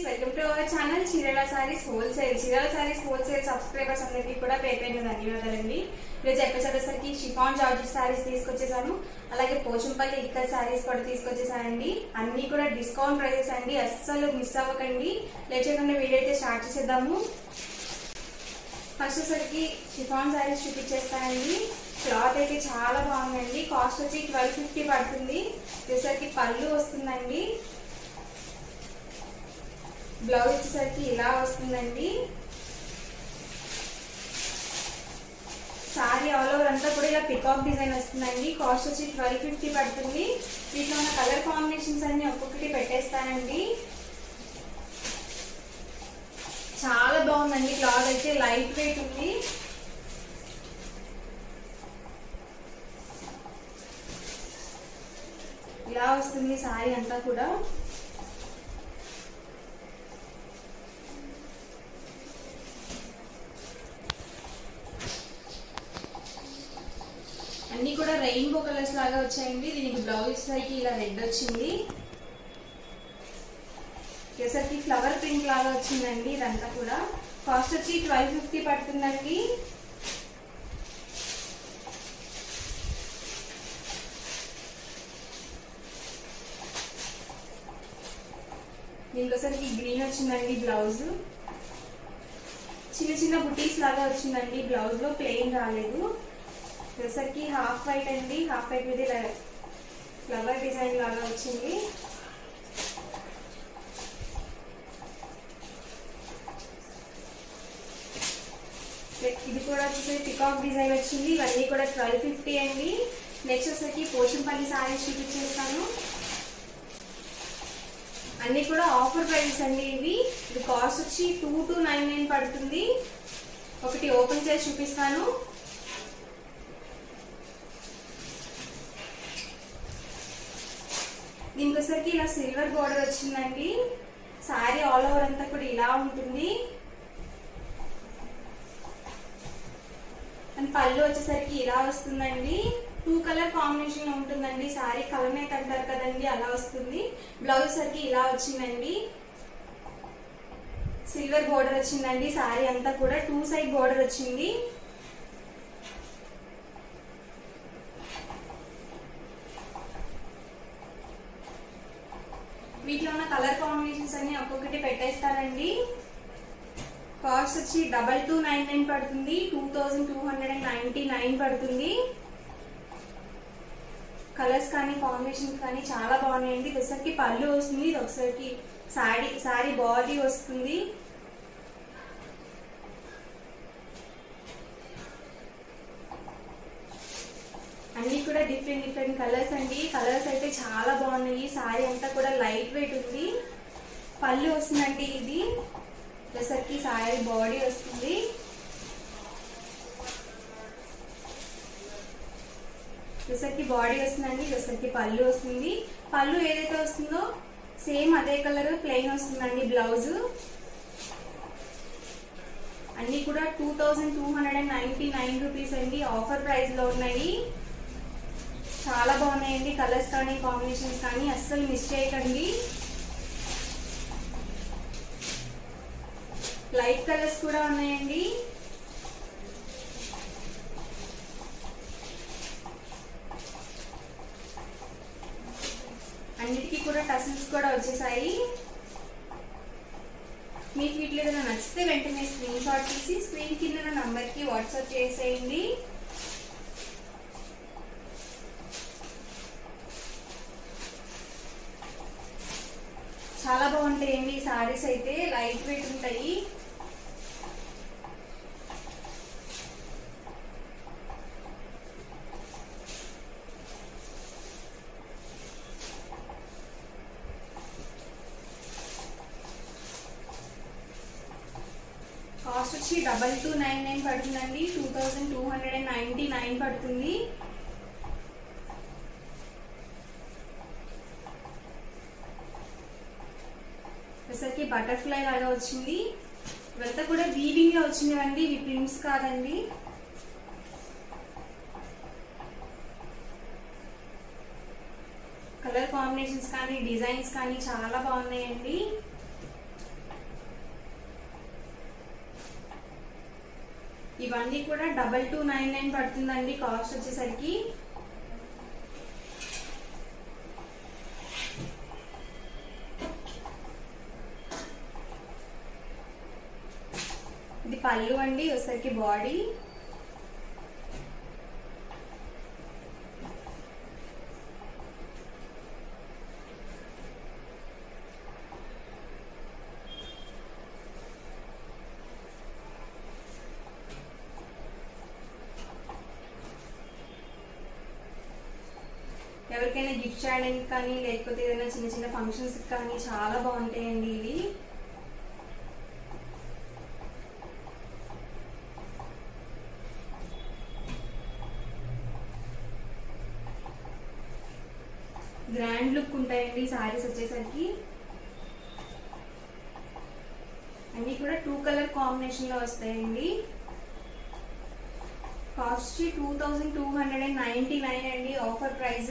welcome to our channel చీరల saris wholesale చీరల saris wholesale subscribers అందరికీ కూడా పేరు పేరున ధన్యవాదాలండి ఈరోజు ఎపిసోడ్ వచ్చేసరికి షిఫాన్ జార్జెస్ సారీస్ తీసుకొచ్చేసాను అలాగే పోచంపల్లి ఇక్కల్ సారీస్ కూడా తీసుకొచ్చేసానండి అన్ని కూడా డిస్కౌంట్ ప్రైసెస్ అండి అస్సలు మిస్ అవ్వకండి లేట్ చేయకుండా వీడియో అయితే స్టార్ట్ చేసేద్దాము ఫస్ట్ వచ్చేసరికి షిఫాన్ సారీస్ చూపించేస్తానండి క్లాత్ అయితే చాలా బాగుందండి కాస్ట్ వచ్చి ట్వెల్వ్ ఫిఫ్టీ పడుతుంది వచ్చేసరికి పళ్ళు వస్తుందండి బ్లౌజ్ వచ్చేసరికి ఇలా వస్తుందండి సారీ ఆల్ ఓవర్ అంతా కూడా ఇలా పికాక్ డిజైన్ వస్తుందండి కాస్ట్ వచ్చి ట్వెల్వ్ ఫిఫ్టీ పడుతుంది వీటిలో ఉన్న కలర్ కాంబినేషన్స్ అన్ని ఒక్కొక్కటి పెట్టేస్తానండి చాలా బాగుందండి క్లాత్ అయితే లైట్ వెయిట్ ఉంది ఇలా వస్తుంది సారీ అంతా కూడా అన్ని కూడా రెయిన్బో కలర్స్ లాగా వచ్చాయండి దీనికి బ్లౌజ్ వచ్చేసరికి ఇలా రెడ్ వచ్చింది వచ్చేసరికి ఫ్లవర్ ప్రింట్ లాగా వచ్చిందండి ఇదంతా కూడా కాస్ట్ వచ్చి ట్వెల్వ్ ఫిఫ్టీ పడుతుందండి దీనికి వచ్చేసరికి గ్రీన్ వచ్చిందండి బ్లౌజ్ చిన్న చిన్న బుటీస్ లాగా వచ్చిందండి బ్లౌజ్ లో ప్లెయిన్ రాలేదు వచ్చేసరికి హాఫ్ వైట్ అండి హాఫ్ వైట్ మీద ఇలా ఫ్లవర్ డిజైన్ లాగా వచ్చింది ఇది కూడా వచ్చేసి పికాక్ డిజైన్ వచ్చింది ఇవన్నీ కూడా ట్వెల్వ్ ఫిఫ్టీ అండి నెక్స్ట్ వచ్చేసరికి పోచంపల్లి సారీస్ చూపించేస్తాను అన్ని కూడా ఆఫర్ ప్రైజెస్ అండి ఇవి ఇది కాస్ట్ వచ్చి టూ టు నైన్ నైన్ పడుతుంది ఒకటి ఓపెన్ చేసి చూపిస్తాను దీనికి వచ్చేసరికి ఇలా సిల్వర్ బోర్డర్ వచ్చిందండి సారీ ఆల్ ఓవర్ అంతా కూడా ఇలా ఉంటుంది అండ్ పళ్ళు వచ్చేసరికి ఇలా వస్తుందండి టూ కలర్ కాంబినేషన్ ఉంటుందండి సారీ కలర్ మేక్ అంటారు కదండి అలా వస్తుంది బ్లౌజ్ సరికి ఇలా వచ్చిందండి సిల్వర్ బోర్డర్ వచ్చిందండి సారీ అంతా కూడా టూ సైడ్ బోర్డర్ వచ్చింది వీటిలో ఉన్న కలర్ కాంబినేషన్స్ అన్ని ఒక్కొక్కటి పెట్టేస్తానండి కాస్ట్ వచ్చి డబల్ టూ నైన్ నైన్ పడుతుంది two thousand two hundred and ninety nine పడుతుంది కలర్స్ కానీ కాంబినేషన్స్ కానీ చాలా బాగున్నాయండి ఒకసారికి పళ్ళు వస్తుంది ఇది ఒకసారికి సారీ సారీ బాడీ వస్తుంది అన్ని కూడా డిఫరెంట్ డిఫరెంట్ కలర్స్ అండి కలర్స్ అయితే చాలా బాగున్నాయి సారీ అంతా కూడా లైట్ వెయిట్ ఉంది పళ్ళు వస్తుందండి ఇది వచ్చేసరికి సారీ బాడీ వస్తుంది వచ్చేసరికి బాడీ వస్తుందండి వచ్చేసరికి పళ్ళు వస్తుంది పళ్ళు ఏదైతే వస్తుందో సేమ్ అదే కలర్ ప్లెయిన్ వస్తుందండి బ్లౌజ్ అన్ని కూడా two thousand two hundred and ninety nine rupees అండి ఆఫర్ ప్రైస్ లో ఉన్నాయి చాలా బాగున్నాయండి కలర్స్ కానీ కాంబినేషన్స్ కానీ అస్సలు మిస్ చేయకండి లైట్ కలర్స్ కూడా ఉన్నాయండి అన్నిటికీ కూడా టసిల్స్ కూడా వచ్చేసాయి మీకు వీటిలో ఏదైనా నచ్చితే వెంటనే స్క్రీన్ షాట్ తీసి స్క్రీన్ కింద నంబర్కి వాట్సాప్ చేసేయండి చాలా బాగుంటాయండి ఈ సారీస్ అయితే లైట్ వెయిట్ ఉంటాయి కాస్ట్ వచ్చి డబల్ టూ నైన్ నైన్ పడుతుందండి two thousand two hundred and ninety nine పడుతుంది వచ్చేసరికి బటర్ఫ్లై లాగా వచ్చింది ఇవంతా కూడా వీవింగ్ లో వచ్చినవండి ఇవి ప్రింట్స్ కాదండి కలర్ కాంబినేషన్స్ కానీ డిజైన్స్ కానీ చాలా బాగున్నాయండి ఇవన్నీ కూడా డబల్ టూ నైన్ నైన్ పడుతుందండి కాస్ట్ వచ్చేసరికి ఇది పళ్ళు అండి వచ్చేసరికి బాడీ ఎవరికైనా గిఫ్ట్ చేయడానికి కానీ లేకపోతే ఏదైనా చిన్న చిన్న ఫంక్షన్స్ కానీ చాలా బాగుంటాయండి ఇవి గ్రాండ్ లుక్ ఉంటాయండి సారీస్ వచ్చేసరికి అన్ని కూడా టూ కలర్ కాంబినేషన్ లో వస్తాయండి cost two thousand two hundred and ninety nine అండి ఆఫర్ ప్రైస్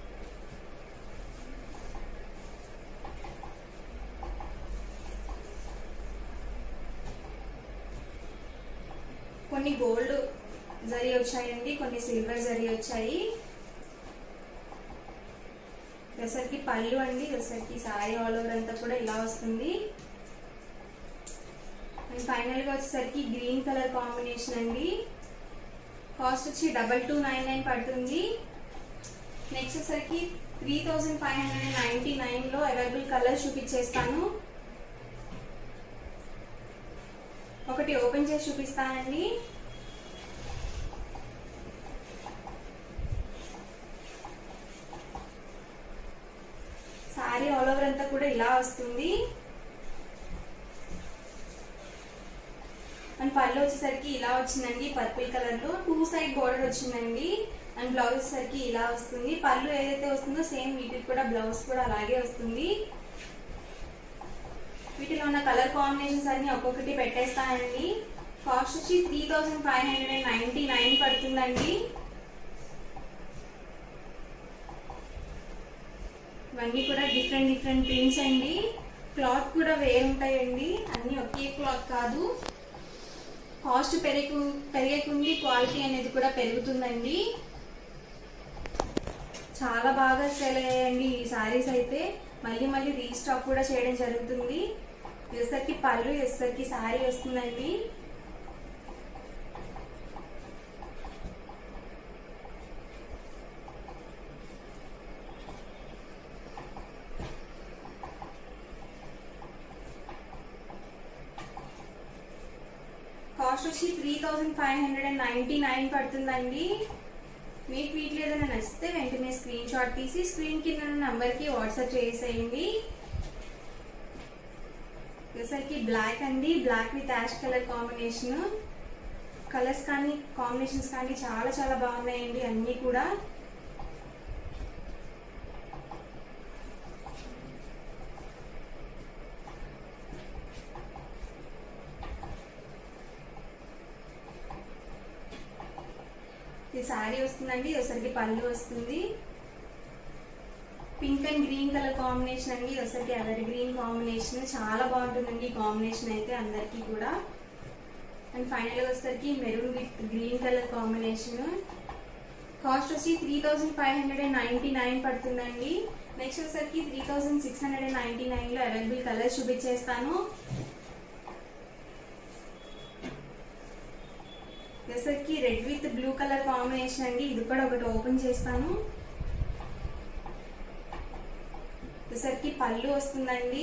కొన్ని గోల్డ్ జరీ వచ్చాయండి కొన్ని సిల్వర్ జరీ వచ్చాయి దసరికి పళ్ళు అండి దసరికి సారీ ఆల్ ఓవర్ అంతా కూడా ఇలా వస్తుంది అండ్ ఫైనల్ గా వచ్చేసరికి గ్రీన్ కలర్ కాంబినేషన్ అండి కాస్ట్ వచ్చి డబల్ టూ నైన్ నైన్ పడుతుంది నెక్స్ట్ వచ్చేసరికి three thousand five hundred and ninety nine లో అవైలబుల్ కలర్ చూపించేస్తాను ఒకటి ఓపెన్ చేసి చూపిస్తానండి సారీ ఆల్ ఓవర్ అంతా కూడా ఇలా వస్తుంది అండ్ పళ్ళు వచ్చేసరికి ఇలా వచ్చిందండి పర్పుల్ కలర్ లో టూ సైడ్ బోర్డర్ వచ్చిందండి అండ్ బ్లౌజ్ వచ్చేసరికి ఇలా వస్తుంది పళ్ళు ఏదైతే వస్తుందో సేమ్ వీటికి కూడా బ్లౌజ్ కూడా అలాగే వస్తుంది వీటిలో ఉన్న కలర్ కాంబినేషన్స్ అన్ని ఒక్కొక్కటి పెట్టేస్తానండి కాస్ట్ వచ్చి three thousand five hundred and ninety nine పడుతుందండి ఇవన్నీ కూడా డిఫరెంట్ డిఫరెంట్ ప్రింట్స్ అండి క్లాత్ కూడా వేరు ఉంటాయండి అన్ని ఒకే క్లాత్ కాదు కాస్ట్ పెరుగు పెరిగేకుండి క్వాలిటీ అనేది కూడా పెరుగుతుందండి చాలా బాగా సేల్ అయ్యాయండి ఈ సారీస్ అయితే మళ్ళీ మళ్ళీ రీస్టాక్ కూడా చేయడం జరుగుతుంది ఎసరికి పళ్ళు ఎసరికి సారీ వస్తుందండి కాస్ట్ వచ్చి three thousand five hundred and ninety nine పడుతుందండి మీకు వీటిలో ఏదైనా నచ్చితే వెంటనే స్క్రీన్ షాట్ తీసి స్క్రీన్ కింద నంబర్కి వాట్సాప్ చేసేయండి వచ్చేసరికి బ్లాక్ అండి black with ash colour combination colours కానీ కాంబినేషన్స్ కానీ చాలా చాలా బాగున్నాయండి అన్నీ కూడా ఇది శారీ వస్తుందండి ఒకసారికి పళ్ళు వస్తుంది pink and green colour combination అండి ఒకసారికి ఎవరి గ్రీన్ కాంబినేషన్ చాలా బాగుంటుందండి ఈ కాంబినేషన్ అయితే అందరికీ కూడా అండ్ ఫైనల్గా వచ్చేసరికి maroon with green colour combination cost వచ్చి three thousand five hundred and ninety nine పడుతుందండి నెక్స్ట్ వచ్చేసరికి three thousand six hundred and ninety నైన్లో అవైలబుల్ కలర్స్ చూపించేస్తాను వచ్చేసరికి red with blue colour combination అండి ఇది కూడా ఒకటి ఓపెన్ చేస్తాను వచ్చేసరికి పళ్ళు వస్తుందండి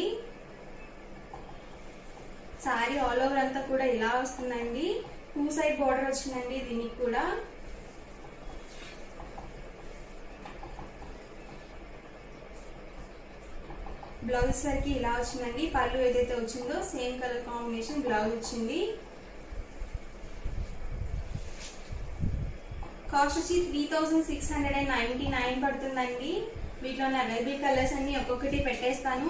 సారీ ఆల్ ఓవర్ అంతా కూడా ఇలా వస్తుందండి టూ సైడ్ బార్డర్ వచ్చిందండి దీనికి కూడా బ్లౌజ్ సరికి ఇలా వచ్చిందండి పళ్ళు ఏదైతే వచ్చిందో సేమ్ కలర్ కాంబినేషన్ బ్లౌజ్ వచ్చింది కాస్ట్ వచ్చి three thousand six hundred and ninety nine పడుతుందండి వీటిలో అవైలబుల్ కలర్స్ అన్ని ఒక్కొక్కటి పెట్టేస్తాను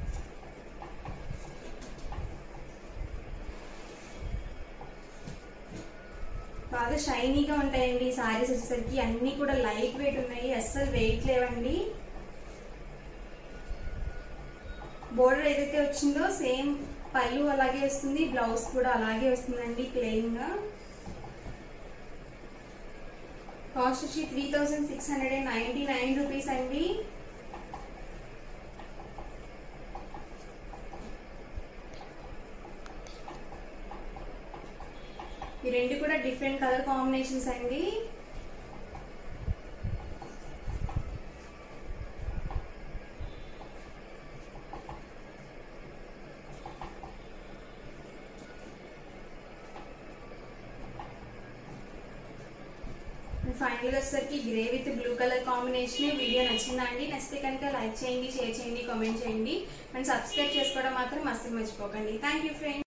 బాగా షైనీగా ఉంటాయండి ఈ సారీస్ వచ్చేసరికి అన్ని కూడా లైట్ వెయిట్ ఉన్నాయి అస్సలు వెయిట్ లేవండి బోర్డర్ ఏదైతే వచ్చిందో సేమ్ పళ్ళు అలాగే వస్తుంది బ్లౌజ్ కూడా అలాగే వస్తుందండి ప్లెయిన్ గా కాస్ట్ వచ్చి three thousand six hundred and ninety nine rupees అండి ఈ రెండు కూడా డిఫరెంట్ కలర్ కాంబినేషన్స్ అండి ఫైనల్ వచ్చేసరికి grey with blue colour combination video నచ్చిందా అండి నచ్చితే కనుక లైక్ చేయండి షేర్ చేయండి కామెంట్ చేయండి అండ్ సబ్స్క్రైబ్ చేసుకోవడం మాత్రం అస్సలు మర్చిపోకండి థ్యాంక్ యూ ఫ్రెండ్స్